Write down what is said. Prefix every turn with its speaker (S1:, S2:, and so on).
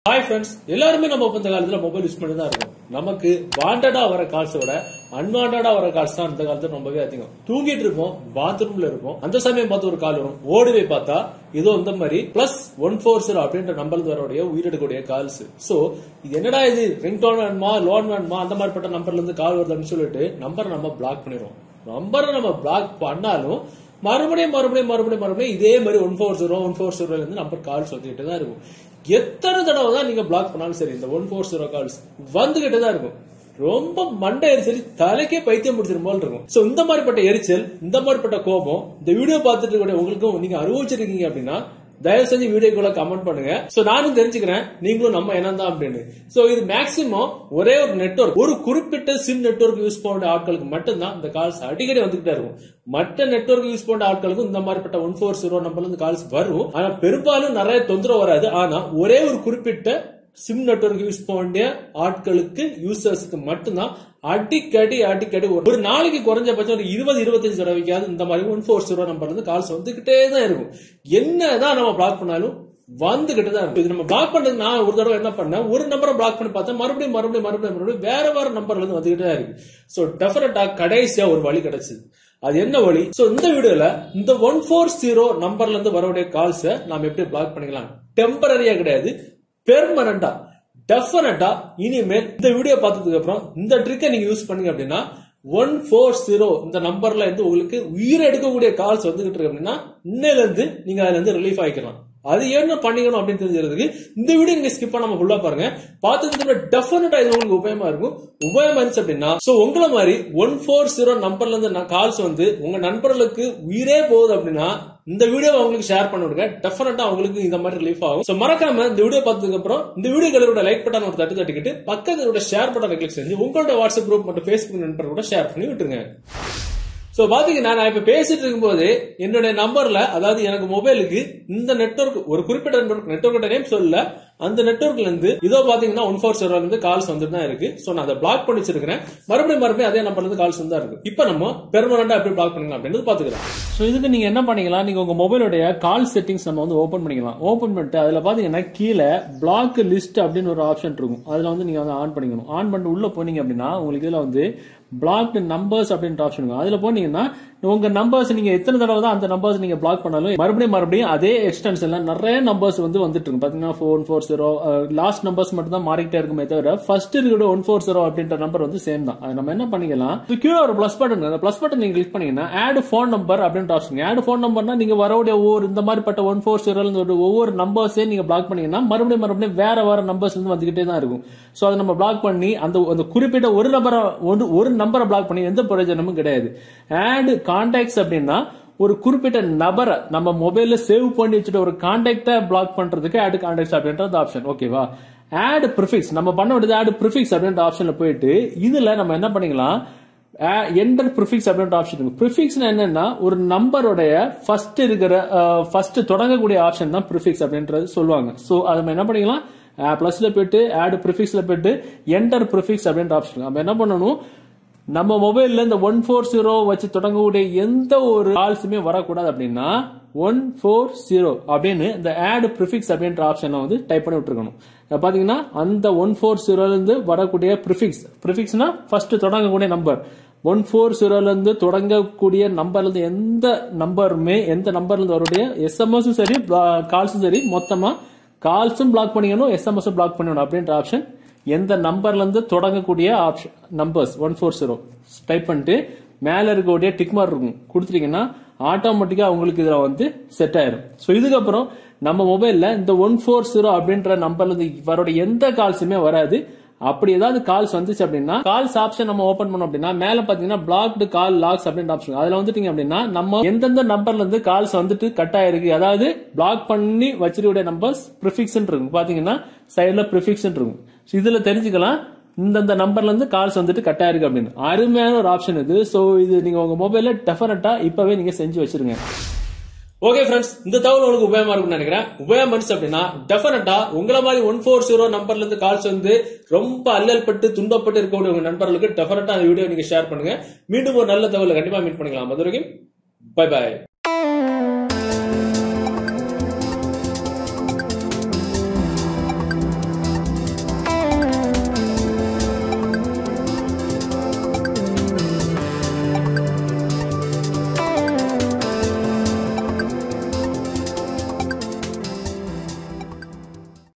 S1: hi friends எல்லாருமே நம்ம இப்ப இந்த காலத்துல மொபைல் யூஸ் பண்ணி தான் இருக்கோம் நமக்கு வாண்டடா வர கால்ஸை விட அன்வாண்டடா வர கால்ஸ் தான் இந்த காலத்துல ரொம்பவே அதிகம் தூங்கிட்டு இருப்போம் பாத்ரூம்ல இருப்போம் அந்த சமயம் பார்த்து ஒரு கால் வரும் ஓடி போய் பார்த்தா இதோ இந்த மாதிரி பிளஸ் ஒன் ஃபோர் ஜீரோ அப்படின்ற நம்பர்ல வரக்கூடிய உயிரிடக்கூடிய கால்ஸ் சோ இது என்னடா இது ரிங் டோன் வேணுமா லோன் வேணுமா அந்த மாதிரிப்பட்ட நம்பர்ல இருந்து கால் வருதுன்னு சொல்லிட்டு நம்பரை நம்ம பிளாக் பண்ணிடுவோம் நம்பரை நம்ம பிளாக் பண்ணாலும் மறுபடியும் மறுபடியும் மறுபடியும் மறுபடியும் இதே மாதிரி one four zero one four ஜீரோல இருந்து நம்பர் கால்ஸ் வந்துகிட்டு தான் இருக்கும் எத்தனை தடவை தான் நீங்க பிளாக் பண்ணாலும் சரி இந்த ஒன் ஃபோர் ஜீரோ கால்ஸ் வந்துகிட்டு தான் இருக்கும் ரொம்ப மண்டை எரிச்சல் தலைக்கே பைத்தியம் முடிச்சிரும் போல இருக்கும் சோ இந்த மாதிரிப்பட்ட எரிச்சல் இந்த மாதிரிப்பட்ட கோபம் இந்த வீடியோ பார்த்துட்டு இருக்கக்கூடிய உங்களுக்கும் நீங்க அனுபவிச்சிருக்கீங்க அப்படின்னா தயவு செஞ்சு வீடியோக்குள்ள கமெண்ட் பண்ணுங்க சோ நானும் தெரிஞ்சுக்கிறேன் நீங்களும் நம்ம என்னதான் அப்படின்னு சோ இது மேக்சிமம் ஒரே ஒரு நெட்வொர்க் ஒரு குறிப்பிட்ட சிம் நெட்வொர்க் யூஸ் பண்ண ஆட்களுக்கு மட்டும்தான் இந்த கால்ஸ் அடிக்கடி வந்துகிட்டே இருக்கும் மற்ற நெட்வொர்க் யூஸ் பண்ற ஆட்களுக்கும் இந்த மாதிரிப்பட்ட ஒன் ஃபோர் ஜீரோ நம்பர்ல இருந்து கால்ஸ் வரும் ஆனா பெரும்பாலும் நிறைய தொந்தரவு வராது ஆனா ஒரே ஒரு குறிப்பிட்ட சிம் நெட்வொர்க் யூஸ் பண்ண ஆட்களுக்கு யூசர்ஸ்க்கு மட்டும்தான் அடிக்கடி அடிக்கடி ஒரு ஒரு நாளைக்கு குறைஞ்சபட்சம் ஒரு இருபது இருபத்தஞ்சு தடவைக்காவது இந்த மாதிரி ஒன் ஃபோர் ஜீரோ நம்பர்ல இருந்து கால்ஸ் வந்துகிட்டே தான் இருக்கும் என்னதான் நம்ம பிளாக் பண்ணாலும் வந்துகிட்டு தான் இருக்கும் இது நம்ம பிளாக் பண்றது நான் ஒரு தடவை என்ன பண்ணேன் ஒரு நம்பரை பிளாக் பண்ணி பார்த்தேன் மறுபடியும் மறுபடியும் மறுபடியும் மறுபடியும் வேற வேற நம்பர்ல இருந்து வந்துகிட்டே தான் இருக்கு சோ டெஃபினட்டா கடைசியா ஒரு வழி கிடைச்சது அது என்ன வழி சோ இந்த வீடியோல இந்த ஒன் ஃபோர் ஜீரோ நம்பர்ல இருந்து வரக்கூடிய கால்ஸை நாம எப்படி பிளாக் பண்ணிக்கலாம் டெம்பரரியா கிடையாது பெர்மனண்டா டெஃபினட்டா இனிமேல் இந்த வீடியோ பார்த்ததுக்கு அப்புறம் இந்த ட்ரிக்கை நீங்க யூஸ் பண்ணீங்க அப்படின்னா ஒன் ஃபோர் ஜீரோ இந்த நம்பர்ல இருந்து உங்களுக்கு உயிரை எடுக்கக்கூடிய கால்ஸ் வந்துகிட்டு இருக்கு அப்படின்னா இன்னையில இருந்து நீங்க அதுல இருந்து ரிலீஃப் ஆகிக்கலாம் அது என்ன பண்ணிக்கணும் அப்படின்னு தெரிஞ்சுக்கிறதுக்கு இந்த வீடியோ நீங்க ஸ்கிப் பண்ணாம ஃபுல்லா பாருங்க பார்த்ததுக்கு டெஃபினட்டா இது உங்களுக்கு உபயமா இருக்கும் உபயமா இருந்துச்சு அப்படின்னா சோ உங்களை மாதிரி ஒன் ஃபோர் ஜீரோ நம்பர்ல இருந்து கால்ஸ் வந்து உங்க நண்பர்களுக்கு உயிரே போகுது அப்படின்னா இந்த வீடியோ அவங்களுக்கு ஷேர் பண்ண விடுங்க டெஃபினட்டா அவங்களுக்கு இந்த மாதிரி ரிலீஃப் ஆகும் சோ மறக்காம இந்த வீடியோ பார்த்ததுக்கு அப்புறம் இந்த வீடியோ கலரோட லைக் பட்டன் ஒரு தட்டு தட்டிக்கிட்டு பக்கத்தோட ஷேர் பட்டனை கிளிக் செஞ்சு உங்களோட வாட்ஸ்அப் குரூப் மற்றும் ஃபேஸ்புக் நண்பர் கூட ஷேர் பண்ணி விட்டுருங்க சோ பாத்தீங்கன்னா நான் இப்ப பேசிட்டு இருக்கும்போது என்னுடைய நம்பர்ல அதாவது எனக்கு மொபைலுக்கு இந்த நெட்வொர்க் ஒரு குறிப்பிட்ட நெட்வொர்க் நேம் சொல்லல அந்த நெட்வொர்க்ல இருந்து இதோ பாத்தீங்கன்னா ஒன் ஃபோர் ஜீரோல இருந்து கால்ஸ் வந்துட்டு தான் இருக்கு சோ நான் அதை பிளாக் பண்ணி வச்சிருக்கேன் மறுபடியும் மறுபடியும் அதே நம்பர்ல இருந்து கால்ஸ் வந்து இருக்கு இப்போ நம்ம பெர்மனண்டா எப்படி பிளாக் பண்ணிக்கலாம் அப்படின்றது பாத்துக்கலாம்
S2: ஸோ இதுக்கு நீங்க என்ன பண்ணிக்கலாம் நீங்க உங்க மொபைலோடைய கால் செட்டிங்ஸ் நம்ம வந்து ஓபன் பண்ணிக்கலாம் ஓபன் பண்ணிட்டு அதுல பாத்தீங்கன்னா கீழே பிளாக் லிஸ்ட் அப்படின்னு ஒரு ஆப்ஷன் இருக்கும் அதுல வந்து நீங்க வந்து ஆன் பண்ணிக்கணும் ஆன் பண்ணிட்டு உள்ள போனீங்க அப்படின்னா உங்களுக்கு இதுல வந்து பிளாக்டு நம்பர்ஸ் அப்படின்ற ஆப்ஷன் இருக்கும் அதுல போனீங்கன்னா உங்க நம்பர்ஸ் நீங்க எத்தனை தடவை தான் அந்த நம்பர்ஸ் நீங்க பிளாக் பண்ணாலும் மறுபடியும் மறுபடியும் அதே எக்ஸ்டென்ஷன்ல நிறைய நம்பர்ஸ் வந்து வந்துட்டு இருக்கும் பாத்தீங்கன்னா four four zero last numbers மட்டும் தான் மாறிக்கிட்டே இருக்குமே தவிர ஃபர்ஸ்ட் இருக்கிற ஒன் ஃபோர் ஜீரோ அப்படின்ற நம்பர் வந்து சேம் தான் அது நம்ம என்ன பண்ணிக்கலாம் இது கீழே ஒரு பிளஸ் பட்டன் அந்த பிளஸ் பட்டன் நீங்க கிளிக் பண்ணீங்கன்னா ஆட் ஃபோன் நம்பர் அப்படின்ற ஆப்ஷன் ஆட் ஃபோன் நம்பர்னா நீங்க வரக்கூடிய ஒவ்வொரு இந்த மாதிரிப்பட்ட ஒன் ஃபோர் ஜீரோ ஒவ்வொரு நம்பர்ஸே நீங்க பிளாக் பண்ணீங்கன்னா மறுபடியும் மறுபடியும் வேற வேற நம்பர்ஸ் வந்து வந்துகிட்டே தான் இருக்கும் சோ அதை நம்ம பிளாக் பண்ணி அந்த அந்த குறிப்பிட்ட ஒரு நம்பரை ஒரு ஒரு நம்பரை பிளாக் பண்ணி எந்த பிரயோஜனமும் கிடையாது ஆட் கான்டாக்ட்ஸ் அப்படின்னா ஒரு குறிப்பிட்ட நபரை நம்ம மொபைல்ல சேவ் பண்ணி வச்சுட்டு ஒரு கான்டாக்டை பிளாக் பண்றதுக்கு ஆட் கான்டாக்ட்ஸ் அப்படின்றது ஆப்ஷன் ஓகேவா ஆட் ப்ரிஃபிக்ஸ் நம்ம பண்ண வேண்டியது ஆட் ப்ரிஃபிக்ஸ் அப்படின்ற ஆப்ஷன்ல போயிட்டு இதுல நம்ம என்ன பண்ணிக்கலாம் என்டர் ப்ரிஃபிக்ஸ் அப்படின்ற ஆப்ஷன் இருக்கு ப்ரிஃபிக்ஸ் என்னன்னா ஒரு நம்பருடைய ஃபர்ஸ்ட் இருக்கிற ஃபர்ஸ்ட் தொடங்கக்கூடிய ஆப்ஷன் தான் ப்ரிஃபிக்ஸ் அப்படின்றது சொல்லுவாங்க சோ அதை நம்ம என்ன பண்ணிக்கலாம் பிளஸ்ல போயிட்டு ஆட் ப்ரிஃபிக்ஸ்ல போயிட்டு என்டர் ப்ரிஃபிக்ஸ் அப்படின்ற ஆப்ஷன் நம்ம என்ன பண்ணணும் நம்ம மொபைல்ல இந்த ஒன் ஃபோர் ஜீரோ வச்சு தொடங்கக்கூடிய எந்த ஒரு கால்ஸுமே வரக்கூடாது அப்படின்னா ஒன் ஃபோர் ஜீரோ அப்படின்னு இந்த ஆட் ப்ரிஃபிக்ஸ் அப்படின்ற ஆப்ஷனை வந்து டைப் பண்ணி விட்டுருக்கணும் பாத்தீங்கன்னா அந்த ஒன் ஃபோர் ஜீரோல இருந்து வரக்கூடிய ப்ரிஃபிக்ஸ் ப்ரிஃபிக்ஸ்னா ஃபர்ஸ்ட் தொடங்கக்கூடிய நம்பர் ஒன் ஃபோர் ஜீரோல இருந்து தொடங்கக்கூடிய நம்பர்ல இருந்து எந்த நம்பருமே எந்த நம்பர்ல இருந்து வரக்கூடிய எஸ்எம்எஸும் சரி கால்ஸும் சரி மொத்தமா கால்ஸும் பிளாக் பண்ணிக்கணும் எஸ்எம்எஸும் பிளாக் பண்ணிக்கணும் அப்படின்ற ஆப்ஷன் எந்த நம்பர்ல இருந்து தொடங்கக்கூடிய option numbers one four zero type பண்ணிட்டு மேல இருக்கக்கூடிய டிக் மார்க் இருக்கும் கொடுத்துட்டீங்கன்னா ஆட்டோமேட்டிக்கா உங்களுக்கு இதுல வந்து செட் ஆயிரும் ஸோ இதுக்கப்புறம் நம்ம மொபைல்ல இந்த ஒன் ஃபோர் ஜீரோ அப்படின்ற நம்பர்ல இருந்து வரோட எந்த கால்ஸுமே வராது அப்படி ஏதாவது கால்ஸ் வந்துச்சு அப்படின்னா கால்ஸ் ஆப்ஷன் நம்ம ஓபன் பண்ணோம் அப்படின்னா மேல பாத்தீங்கன்னா பிளாக்டு கால் லாக்ஸ் அப்படின்ற ஆப்ஷன் அதுல வந்துட்டீங்க அப்படின்னா நம்ம எந்தெந்த நம்பர்ல இருந்து கால்ஸ் வந்துட்டு கட் ஆயிருக்கு அதாவது பிளாக் பண்ணி வச்சிருக்கிற நம்பர்ஸ் ப்ரிஃபிக்ஸ் இருக்கும் பாத்தீங்கன்னா சைட்ல ப்ரிஃபிக்ஸ் இருக்கும் இதுல தெரிஞ்சுக்கலாம் இந்தந்த நம்பர்ல இருந்து கால்ஸ் வந்துட்டு கட் ஆயிருக்கு அப்படின்னு அருமையான ஒரு ஆப்ஷன் இது சோ இது நீங்க உங்க மொபைல்ல டெஃபினட்டா இப்பவே நீங்க செஞ்சு வச்சிருங்க
S1: ஓகே ஃப்ரெண்ட்ஸ் இந்த தகவல் உங்களுக்கு உபயமா இருக்கும்னு நினைக்கிறேன் உபயம் மனுச்சு அப்படின்னா டெஃபினட்டா உங்களை மாதிரி ஒன் ஃபோர் ஜீரோ நம்பர்ல இருந்து கால்ஸ் வந்து ரொம்ப அல்லல் பட்டு துன்பப்பட்டு இருக்கக்கூடிய உங்க நண்பர்களுக்கு டெஃபினட்டா அந்த வீடியோ நீங்க ஷேர் பண்ணுங்க மீண்டும் ஒரு நல்ல தகவலை கண்டிப்பா மீட் பண்ணிக்கலாம் அது வரைக்கும் பை பாய்